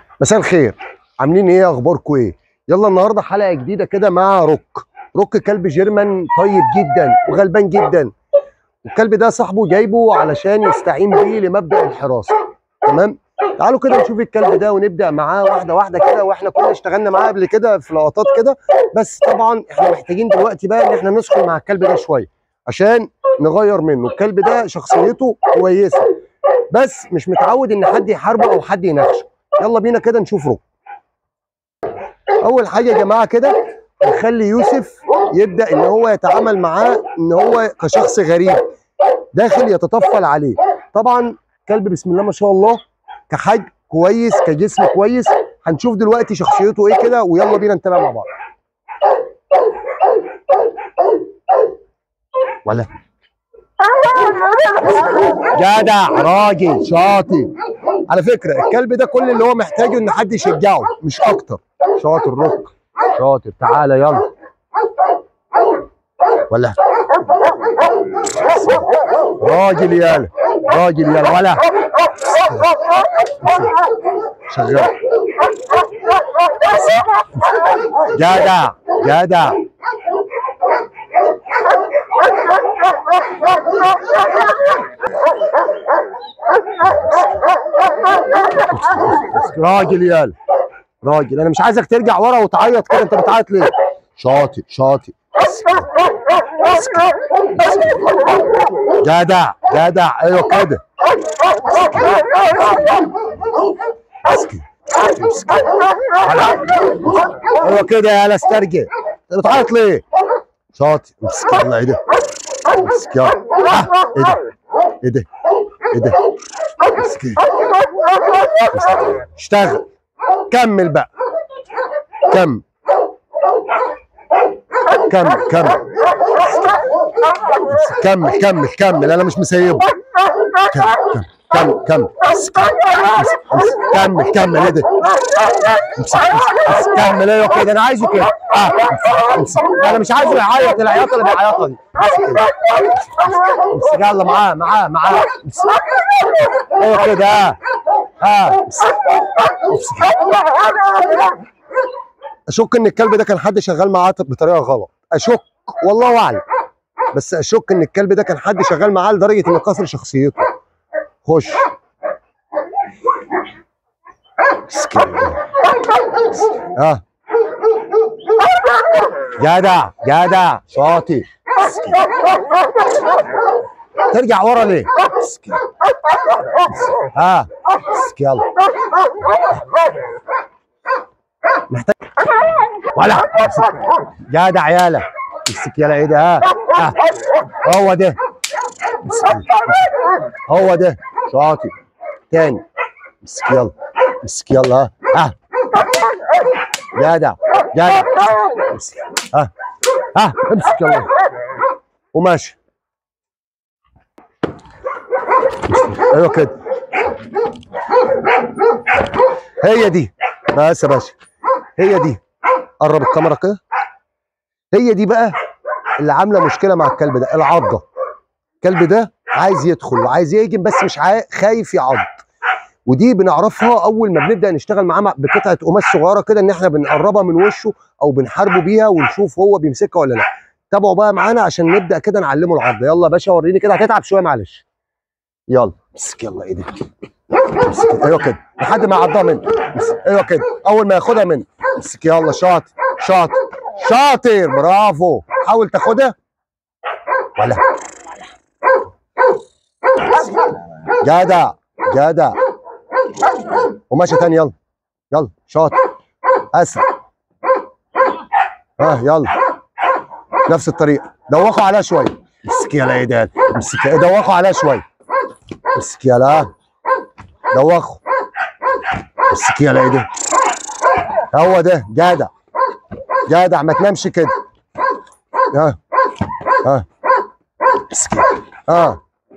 مساء الخير عاملين ايه اخباركم ايه يلا النهارده حلقه جديده كده مع روك روك كلب جيرمان طيب جدا وغلبان جدا الكلب ده صاحبه جايبه علشان يستعين بيه لمبدا الحراسه تمام تعالوا كده نشوف الكلب ده ونبدا معاه واحده واحده كده واحنا كنا اشتغلنا معاه قبل كده في لقطات كده بس طبعا احنا محتاجين دلوقتي بقى ان احنا ندخل مع الكلب ده شويه عشان نغير منه الكلب ده شخصيته كويسه بس مش متعود ان حد يحاربه او حد يناقشه يلا بينا كده نشوف روك اول حاجه يا جماعه كده نخلي يوسف يبدا ان هو يتعامل معاه ان هو كشخص غريب داخل يتطفل عليه طبعا كلب بسم الله ما شاء الله كحجم كويس كجسم كويس هنشوف دلوقتي شخصيته ايه كده ويلا بينا نتابع مع بعض ولا جدع راجل شاطر على فكره الكلب ده كل اللي هو محتاجه ان حد يشجعه مش اكتر شاطر روك شاطر تعالى يلا ولا راجل يالا راجل يالا ولا شغال جدع جدع راجل يالا راجل انا مش عايزك ترجع ورا وتعيط كده انت بتعيط ليه شاطر شاطر جدع جدع ايوه كده ايوه كده يا استرجع انت بتعيط ليه شاطر امسك يلا ايه ده امسك يلا آه، ايه ده ايه ده ايه ده امسك إيه؟ اشتغل كمل بقى كمل كمل كمل كمل كمل كمل انا مش مسيبه كمل كمل كمل امسك، امسك، امسك. كمل كمل ايه ده امسك، امسك، امسك. كمل ايوه كده انا عايزه كده اه امسك، امسك. انا مش عايزه يعيط العياط اللي بيعيطها دي امسك كده. امسك يلا معاه معاه معاه امسك. ايوه كده اه اه امسك. امسك. اشك ان الكلب ده كان حد شغال معاه بطريقه غلط اشك والله اعلم بس اشك ان الكلب ده كان حد شغال معاه لدرجه انه كسر شخصيته خش مسكين. اه جدع جدع شاطر مسكين. ترجع ورا ليه؟ مسكين. ها مسك يلا محتاج ولا امسك. جدع يالا امسك يالا ايه ده ها ها هو ده امسك. هو ده شاطر تاني امسك يلا امسك يلا ها ها جدع جدع امسك. ها ها امسك يلا وماشي ايوه كده هي دي بس يا باشا هي دي قرب الكاميرا كده هي دي بقى اللي عامله مشكله مع الكلب ده العضه الكلب ده عايز يدخل وعايز يهجم بس مش عاي... خايف يعض ودي بنعرفها اول ما بنبدا نشتغل معاه مع- بقطعه قماش صغيره كده ان احنا بنقربها من وشه او بنحاربه بيها ونشوف هو بيمسكها ولا لا تابعوا بقى معانا عشان نبدا كده نعلمه العضه يلا يا باشا وريني كده هتتعب شويه معلش يلا امسك يلا ايه ده امسك كده. ايوه كده لحد ما يعضها منه امسك. ايوه كده اول ما ياخدها منه امسك يلا شاطر شاطر شاطر برافو حاول تاخدها ولا جدع جدع وماشي تاني يلا يلا شاطر اسرع ها يلا نفس الطريقه دوخوا عليها شويه امسك يلا ايه ده امسك دوخوا عليها شويه امسك يلا دوخوا امسك يلا ايه ده هو ده جدع جدع ما تنامش كده ها ها امسك ها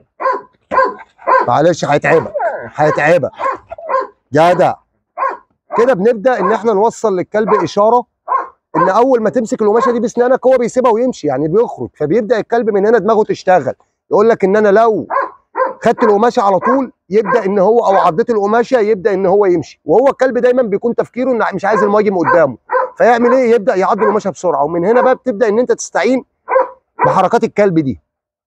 معلش هيتعبك هيتعبك جدع كده بنبدا ان احنا نوصل للكلب اشاره ان اول ما تمسك القماشه دي باسنانك هو بيسيبها ويمشي يعني بيخرج فبيبدا الكلب من هنا دماغه تشتغل يقول لك ان انا لو خدت القماشه على طول يبدا ان هو او عضيت القماشه يبدا ان هو يمشي وهو الكلب دايما بيكون تفكيره انه مش عايز المهاجم قدامه فيعمل ايه يبدا يعض القماشه بسرعه ومن هنا بقى بتبدا ان انت تستعين بحركات الكلب دي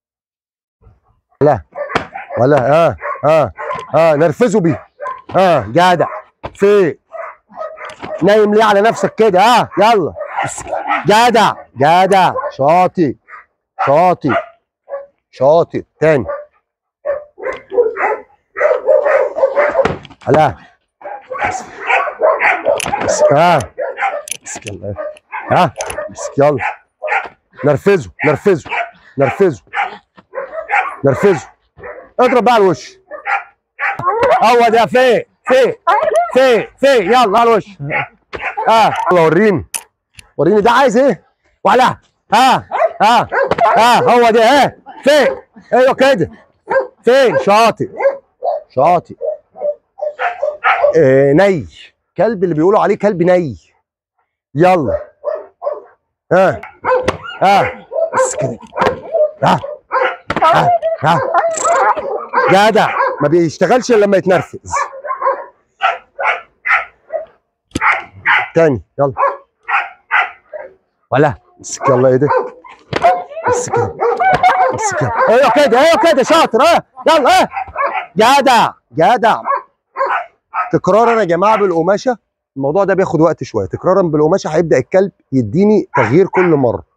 لا ولا اه اه اه نرفزه بيه اه جدع في نايم ليه على نفسك كده اه يلا جدع جدع شاطي شاطي شاطي تاني لا بس اه مسك يلا ها مسك يلا نرفزه نرفزه نرفزه نرفزه اضرب بقى على الوش هو ده في في في في يلا على الوش اه يلا وريني وريني ده عايز ايه وعلى ها ها ها هو ده ها في ايوه كده فين شاطئ شاطئ آه ني كلب اللي بيقولوا عليه كلب ني يلا ها ها بس كده ها ها ها جدع ما بيشتغلش الا لما يتنرفز تاني يلا ولا بس يلا ايه ده بس كده بس كده ايوه كده ايوه كده شاطر اه يلا اه جدع جدع تكرارا يا جماعه بالقماشه الموضوع ده بياخد وقت شويه تكرارا بالقماشه هيبدا الكلب يديني تغيير كل مره